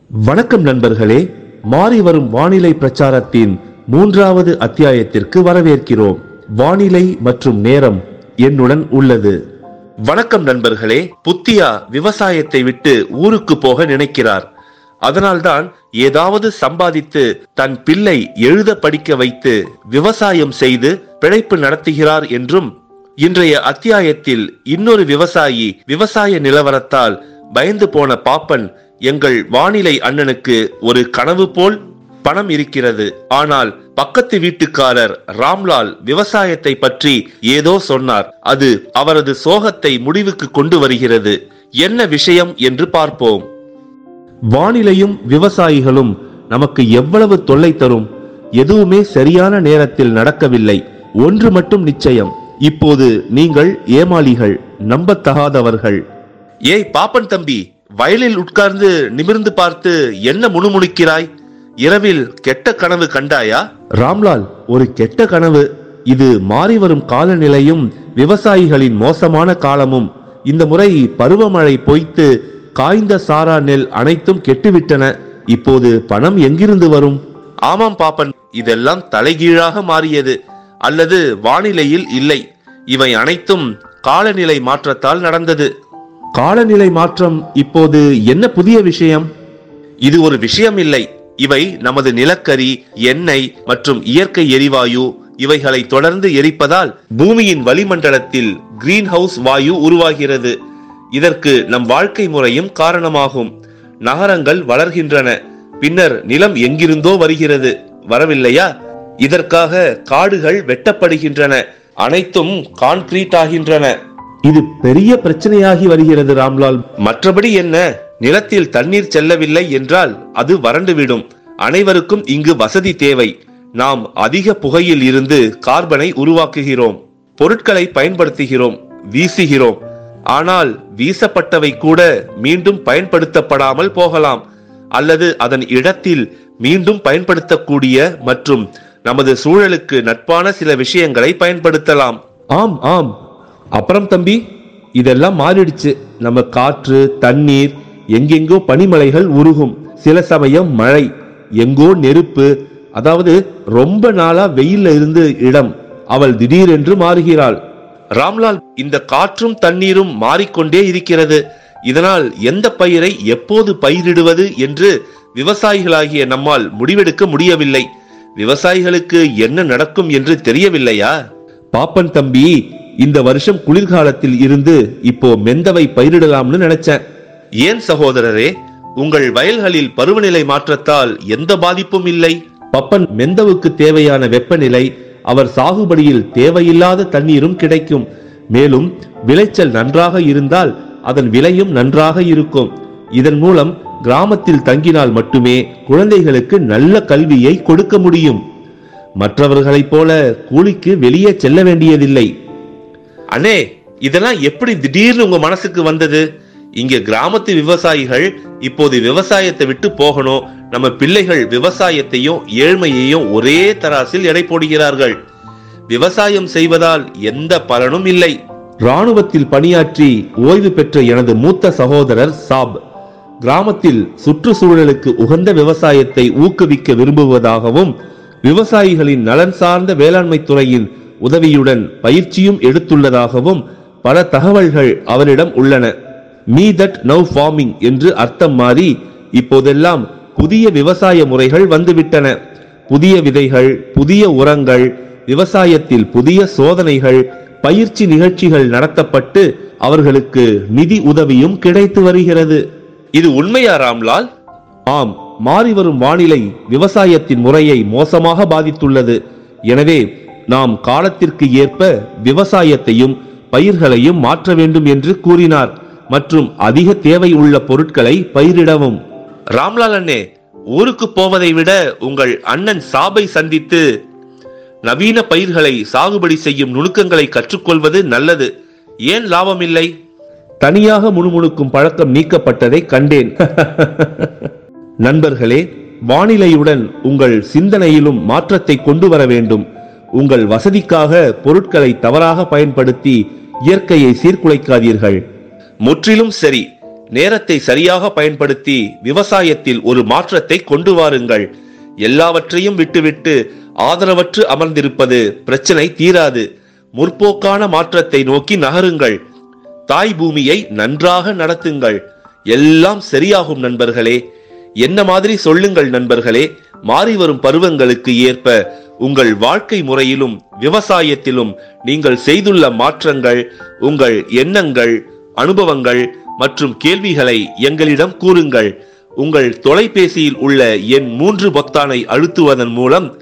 வணக்கம் நண்பர்களே மாறி வரும் வானிலை பிரச்சாரத்தின் மூன்றாவது அத்தியாயத்திற்கு வரவேற்கிறோம் வானிலை மற்றும் நேரம் என்னுடன் உள்ளது வணக்கம் நண்பர்களே புத்தியா விவசாயத்தை விட்டு ஊருக்கு போக நினைக்கிறார் அதனால்தான் ஏதாவது சம்பாதித்து தன் பிள்ளை எழுத படிக்க வைத்து விவசாயம் செய்து பிழைப்பு நடத்துகிறார் என்றும் இன்றைய அத்தியாயத்தில் இன்னொரு விவசாயி விவசாய நிலவரத்தால் பயந்து போன பாப்பன் எங்கள் வானிலை அண்ணனுக்கு ஒரு கனவு போல் பணம் இருக்கிறது ஆனால் பக்கத்து வீட்டுக்காரர் ராம்லால் விவசாயத்தை பற்றி ஏதோ சொன்னார் அது அவரது சோகத்தை முடிவுக்கு கொண்டு வருகிறது என்ன விஷயம் என்று பார்ப்போம் வானிலையும் விவசாயிகளும் நமக்கு எவ்வளவு தொல்லை தரும் எதுவுமே சரியான நேரத்தில் நடக்கவில்லை ஒன்று மட்டும் நிச்சயம் இப்போது நீங்கள் ஏமாளிகள் நம்பத்தகாதவர்கள் ஏய் பாப்பன் தம்பி வயலில் உட்கார்ந்து நிமிர்ந்து பார்த்து என்ன முணுமுணுக்கிறாய் இரவில் கெட்ட கனவு கண்டாயா ராம்லால் ஒரு கெட்ட கனவு இது மாறி வரும் காலநிலையும் விவசாயிகளின் மோசமான காலமும் இந்த முறை பருவமழை பொய்த்து காய்ந்த சாரா நெல் அனைத்தும் கெட்டுவிட்டன இப்போது பணம் எங்கிருந்து வரும் ஆமாம் பாப்பன் இதெல்லாம் தலைகீழாக மாறியது அல்லது வானிலையில் இல்லை இவை அனைத்தும் காலநிலை மாற்றத்தால் நடந்தது காலநிலை மாற்றம் இப்போது என்ன புதிய விஷயம் இது ஒரு விஷயம் இல்லை இவை நமது நிலக்கரி எண்ணெய் மற்றும் இயற்கை எரிவாயு இவைகளை தொடர்ந்து எரிப்பதால் பூமியின் வளிமண்டலத்தில் கிரீன் ஹவுஸ் வாயு உருவாகிறது இதற்கு நம் வாழ்க்கை முறையும் காரணமாகும் நகரங்கள் வளர்கின்றன பின்னர் நிலம் எங்கிருந்தோ வருகிறது வரவில்லையா இதற்காக காடுகள் வெட்டப்படுகின்றன அனைத்தும் கான்கிரீட் ஆகின்றன இது பெரிய பிரச்சனையாகி வருகிறது ராம்லால் மற்றபடி என்ன நிலத்தில் தண்ணீர் செல்லவில்லை என்றால் அது வறண்டுவிடும் அனைவருக்கும் இங்கு வசதி தேவை நாம் அதிக புகையில் இருந்து கார்பனை உருவாக்குகிறோம் பொருட்களை பயன்படுத்துகிறோம் வீசுகிறோம் ஆனால் வீசப்பட்டவை கூட மீண்டும் பயன்படுத்தப்படாமல் போகலாம் அல்லது அதன் இடத்தில் மீண்டும் பயன்படுத்தக்கூடிய மற்றும் நமது சூழலுக்கு நட்பான சில விஷயங்களை பயன்படுத்தலாம் ஆம் ஆம் அப்புறம் தம்பி இதெல்லாம் மாறிடுச்சு நம்ம காற்று தண்ணீர் எங்கெங்கோ பனிமலைகள் உருகும் சில சமயம் மழை எங்கோ நெருப்பு அதாவது ரொம்ப நாளா வெயில்ல இருந்து இடம் அவள் திடீரென்று மாறுகிறாள் ராம்லால் இந்த காற்றும் தண்ணீரும் மாறிக்கொண்டே இருக்கிறது இதனால் எந்த பயிரை எப்போது பயிரிடுவது என்று விவசாயிகளாகிய நம்மால் முடிவெடுக்க முடியவில்லை விவசாயிகளுக்கு என்ன நடக்கும் என்று தெரியவில்லையா பாப்பன் தம்பி இந்த வருஷம் குளிர்காலத்தில் இருந்து இப்போ மெந்தவை பயிரிடலாம்னு நினைச்சேன் ஏன் சகோதரரே உங்கள் வயல்களில் பருவநிலை மாற்றத்தால் எந்த பாதிப்பும் இல்லை பப்பன் மெந்தவுக்கு தேவையான வெப்பநிலை அவர் சாகுபடியில் தேவையில்லாத தண்ணீரும் கிடைக்கும் மேலும் விளைச்சல் நன்றாக இருந்தால் அதன் விலையும் நன்றாக இருக்கும் இதன் மூலம் கிராமத்தில் தங்கினால் மட்டுமே குழந்தைகளுக்கு நல்ல கல்வியை கொடுக்க முடியும் மற்றவர்களைப் போல கூலிக்கு வெளியே செல்ல வேண்டியதில்லை அண்ணே இதெல்லாம் எப்படி திடீர்னு உங்க மனசுக்கு வந்தது இங்க கிராமத்து விவசாயிகள் இப்போது விவசாயத்தை விட்டு போகணும் நம்ம பிள்ளைகள் விவசாயத்தையும் ஏழ்மையையும் ஒரே தராசில் எடை போடுகிறார்கள் விவசாயம் செய்வதால் எந்த பலனும் இல்லை ராணுவத்தில் பணியாற்றி ஓய்வு பெற்ற எனது மூத்த சகோதரர் சாப் கிராமத்தில் சுற்றுச்சூழலுக்கு உகந்த விவசாயத்தை ஊக்குவிக்க விரும்புவதாகவும் விவசாயிகளின் நலன் சார்ந்த வேளாண்மை துறையின் உதவியுடன் பயிற்சியும் எடுத்துள்ளதாகவும் பல தகவல்கள் அவரிடம் உள்ளன மீ தட் நவ் ஃபார்மிங் என்று அர்த்தம் மாறி இப்போதெல்லாம் புதிய விவசாய முறைகள் வந்துவிட்டன புதிய விதைகள் புதிய உரங்கள் விவசாயத்தில் புதிய சோதனைகள் பயிற்சி நிகழ்ச்சிகள் நடத்தப்பட்டு அவர்களுக்கு நிதி உதவியும் கிடைத்து வருகிறது இது உண்மையா ராம்லால் ஆம் மாறி வரும் வானிலை விவசாயத்தின் முறையை மோசமாக பாதித்துள்ளது எனவே நாம் காலத்திற்கு ஏற்ப விவசாயத்தையும் பயிர்களையும் மாற்ற வேண்டும் என்று கூறினார் மற்றும் அதிக தேவை உள்ள பொருட்களை பயிரிடவும் ராம்லால் அண்ணே ஊருக்கு போவதை விட உங்கள் அண்ணன் சாபை சந்தித்து நவீன பயிர்களை சாகுபடி செய்யும் நுணுக்கங்களை கற்றுக்கொள்வது நல்லது ஏன் லாபம் இல்லை தனியாக முணுமுணுக்கும் பழக்கம் நீக்கப்பட்டதை கண்டேன் நண்பர்களே வானிலையுடன் உங்கள் சிந்தனையிலும் மாற்றத்தை கொண்டு வர வேண்டும் உங்கள் வசதிக்காக பொருட்களை தவறாக பயன்படுத்தி இயற்கையை சீர்குலைக்காதீர்கள் முற்றிலும் சரி நேரத்தை சரியாக பயன்படுத்தி விவசாயத்தில் ஒரு மாற்றத்தை கொண்டு வாருங்கள் எல்லாவற்றையும் விட்டுவிட்டு ஆதரவற்று அமர்ந்திருப்பது பிரச்சனை தீராது முற்போக்கான மாற்றத்தை நோக்கி நகருங்கள் தாய் பூமியை நன்றாக நடத்துங்கள் எல்லாம் சரியாகும் நண்பர்களே என்ன மாதிரி சொல்லுங்கள் நண்பர்களே மாறி வரும் பருவங்களுக்கு ஏற்ப உங்கள் வாழ்க்கை முறையிலும் விவசாயத்திலும் நீங்கள் செய்துள்ள மாற்றங்கள் உங்கள் எண்ணங்கள் அனுபவங்கள் மற்றும் கேள்விகளை எங்களிடம் கூறுங்கள் உங்கள் தொலைபேசியில் உள்ள எண் மூன்று பொத்தானை அழுத்துவதன் மூலம்